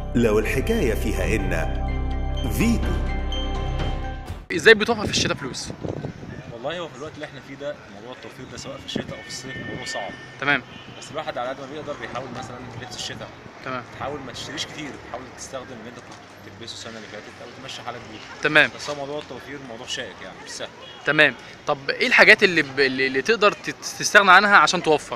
لو الحكاية فيها إن فيتو ازاي بتوفر في الشتاء فلوس والله هو في الوقت اللي احنا فيه ده موضوع التوفير ده سواء في الشتاء او في الصيف موضوع صعب تمام بس الواحد على قد ما بيقدر بيحاول مثلا في لبس الشتاء تمام تحاول ما تشتريش كتير تحاول تستخدم اللي انت كنت تلبسه السنه اللي فاتت او تمشي حالك بيه تمام بس هو موضوع التوفير موضوع شائك يعني مش سهل تمام طب ايه الحاجات اللي ب... اللي اللي تقدر تت- تستغنى عنها عشان توفر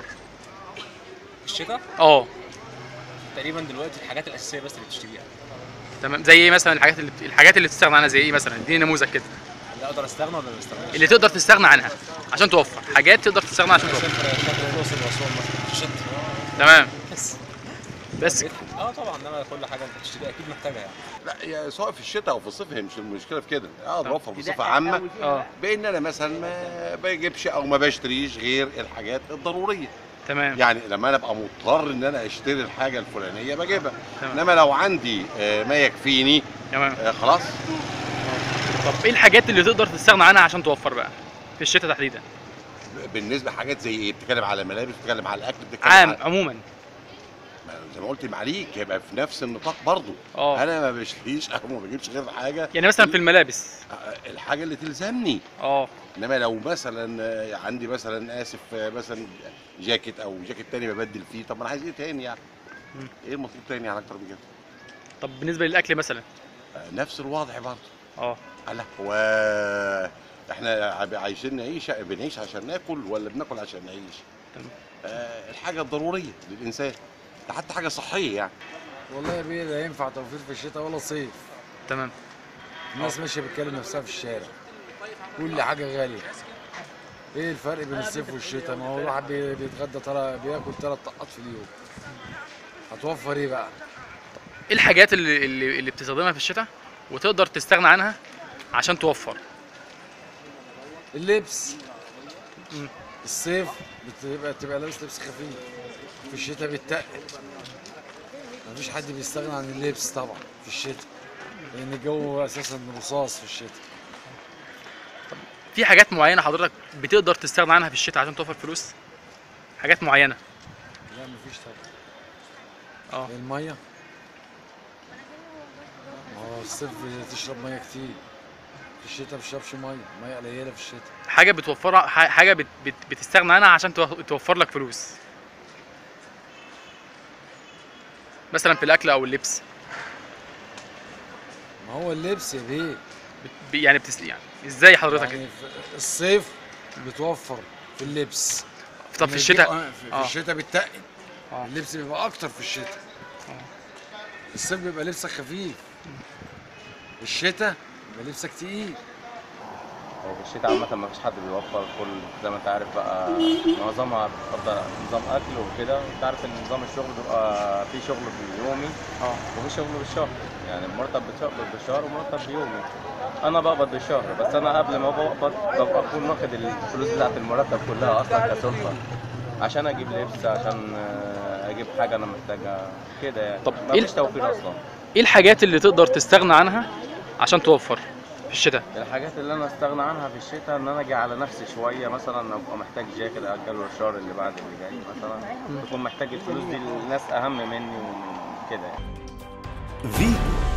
في الشتاء اه تقريبا دلوقتي الحاجات الاساسيه بس اللي بتشتريها تمام زي ايه مثلا الحاجات اللي بت- الحاجات اللي تستغنى عنها زي ايه مثلا اديني نموذج كده اللي اقدر استغنى ولا ما استغناش اللي تقدر تستغنى عنها عشان توفر حاجات تقدر تستغنى عشان توفر اسافر اسافر الاقصر واسوان مثلا في الشتاء تمام بس بس اه طبعا انما كل حاجه انت بتشتريها اكيد محتاجها يعني لا يا سواء في الشتاء او في الصيف هي مش المشكله في كده اقدر اوفر بصفه عامه اه بان انا مثلا ما بجيبش او ما بشتريش غير الحاجات الضروريه تمام يعني لما انا ابقى مضطر ان انا اشتري الحاجه الفلانيه بجيبها تمام. انما لو عندي آه، ما يكفيني تمام آه، خلاص طب ايه الحاجات اللي تقدر تستغنى عنها عشان توفر بقى في الشتاء تحديدا بالنسبه حاجات زي ايه بتتكلم على الملابس بتتكلم على الاكل بتتكلم عام على عموما ما زي ما قلت معليك يبقى في نفس النطاق برضو اه انا ما بشتريش او ما بجيبش غير حاجه يعني مثلا في الملابس آه، الحاجه اللي تلزمني اه انما لو مثلا آه، عندي مثلا اسف آه، مثلا جاكيت او جاكيت تاني ببدل فيه طب ما انا عايز ايه تاني يعني مم. ايه المطلوب تاني يعني اكتر من كده طب بالنسبه للاكل مثلا آه، نفس الوضع برضه اه لا هو احنا عب- عايشين نعيش بنعيش عشان ناكل ولا بناكل عشان نعيش تمام. آه الحاجه الضروريه للانسان ده حتى حاجه صحيه يعني والله يا بيه لا ينفع توفير في الشتاء ولا صيف تمام الناس ماشيه بتكلم نفسها في الشارع كل حاجه غاليه ايه الفرق بين الصيف والشتاء ما هو الواحد بي- بيتغدى ترى بياكل ثلاث طقات في اليوم هتوفر ايه بقى ايه الحاجات اللي اللي, اللي بتستخدمها في الشتاء وتقدر تستغنى عنها عشان توفر اللبس مم. الصيف بتبقى تبقى لابس لبس خفيف في الشتاء بيتقل مفيش حد بيستغنى عن اللبس طبعا في الشتاء لان الجو اساسا رصاص في الشتاء في حاجات معينه حضرتك بتقدر تستغنى عنها في الشتاء عشان توفر فلوس حاجات معينه لا مفيش طبعا اه المية ما هو الصيف بتشرب مية كتير في الشتاء بتشربش مية مية قليلة في الشتاء حاجه بتوفرها ح- حاجه بت بت بتستغنى عنها عشان تو- توفر لك فلوس مثلا في الاكل او اللبس ما هو اللبس يا بيه بت ب- يعني بتس يعني ازاي حضرتك يعني في الصيف بتوفر في اللبس طب في لما الشتاء يجي- آه، في, في آه. الشتاء بتتقل آه. اللبس بيبقى اكتر في الشتاء الصيف بيبقى لبسك خفيف الشتاء بيبقى لبسك تقيل هو في الشتاء عامة ما فيش حد بيوفر كل زي ما انت عارف بقى معظمها بتفضل نظام أكل وكده انت عارف إن نظام الشغل بيبقى في شغل باليومي اه وفي شغل بالشهر يعني مرتب بتقبض بالشهر ومرتب بيومي أنا بقبض بالشهر بس أنا قبل ما بقبض ببقى أكون واخد الفلوس بتاعت المرتب كلها أصلا كسلفة عشان أجيب لبس عشان آه، أجيب حاجة أنا محتاجها كده يعني طب ما إيه فيش توفير أصلا ايه الحاجات اللي تقدر تستغنى عنها عشان توفر في الشتاء الحاجات اللي انا استغنى عنها في الشتاء ان انا اجي على نفسي شويه مثلا ابقى محتاج جاكيت اجله الشهر اللي بعد اللي جاي مثلا بكون محتاج الفلوس دي لناس اهم مني ومن كده يعني فيتو